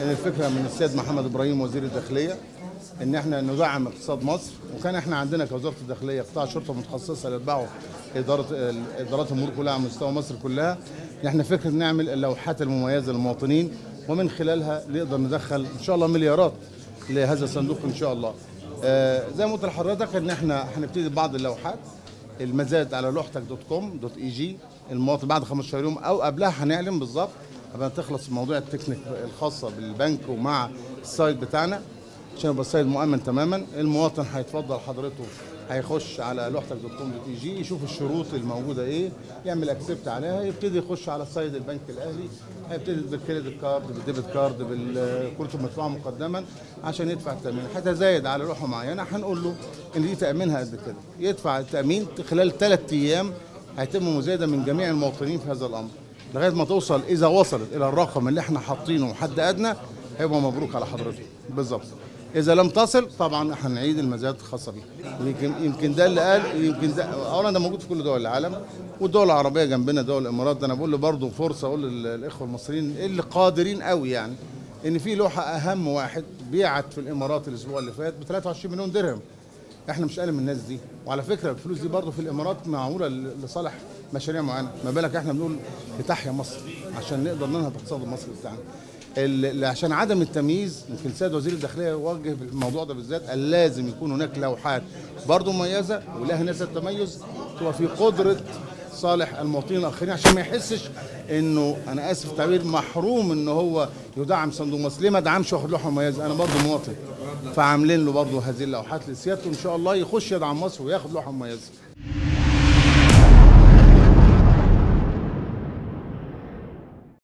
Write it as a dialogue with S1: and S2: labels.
S1: كان الفكره من السيد محمد ابراهيم وزير الداخليه ان احنا ندعم اقتصاد مصر وكان احنا عندنا كوزاره الداخليه قطاع شرطه متخصصه اللي يتبعوا اداره ادارات الامور كلها على مستوى مصر كلها ان احنا فكره نعمل اللوحات المميزه للمواطنين ومن خلالها نقدر ندخل ان شاء الله مليارات لهذا الصندوق ان شاء الله. آه زي ما قلت لحضرتك ان احنا هنبتدي ببعض اللوحات المزاد على لوحتك دوت كوم دوت اي جي المواطن بعد 15 يوم او قبلها هنعلن بالظبط قبل ما تخلص موضوع التكنيك الخاصه بالبنك ومع السايت بتاعنا عشان يبقى السايت مؤمن تماما المواطن هيتفضل حضرته هيخش على لوحتك دوت كوم دوت اي جي يشوف الشروط الموجوده ايه يعمل اكسبت عليها يبتدي يخش على سايت البنك الاهلي هيبتدي بالكريدت كارد بالديبت كارد بالكروت المدفوعه مقدما عشان يدفع التامين هيتزايد على لوحه معينه هنقول له ان دي تامينها قد كده يدفع التامين خلال ثلاث ايام هيتم مزايده من جميع المواطنين في هذا الامر لغايه ما توصل اذا وصلت الى الرقم اللي احنا حاطينه حد ادنى هيبقى مبروك على حضرتك بالظبط اذا لم تصل طبعا هنعيد المزايا الخاصه بيها يمكن يمكن ده اللي قال يمكن ده اولا ده موجود في كل دول العالم والدول العربيه جنبنا دول الامارات ده انا بقول له برضه فرصه اقول للاخوه المصريين اللي قادرين قوي يعني ان في لوحه اهم واحد بيعت في الامارات الاسبوع اللي فات ب 23 مليون درهم احنا مش اقل من الناس دي وعلى فكره الفلوس دي برضه في الامارات معموله لصالح مشاريع معينه ما بالك احنا بنقول لتحيا مصر عشان نقدر ننهض الاقتصاد المصري بتاعنا اللي عشان عدم التمييز يمكن السيد وزير الداخليه وجه بالموضوع ده بالذات قال لازم يكون هناك لوحات برضه مميزه ولها نسبه تميز تبقى في قدره صالح المواطنين الاخرين عشان ما يحسش انه انا اسف التعبير محروم ان هو يدعم صندوق مصر ليه ما دعمش واخد لوحه مميزه انا برضه مواطن فعاملين له برضه هذه اللوحات لسيادته ان شاء الله يخش يدعم مصر وياخد لوحه مميزه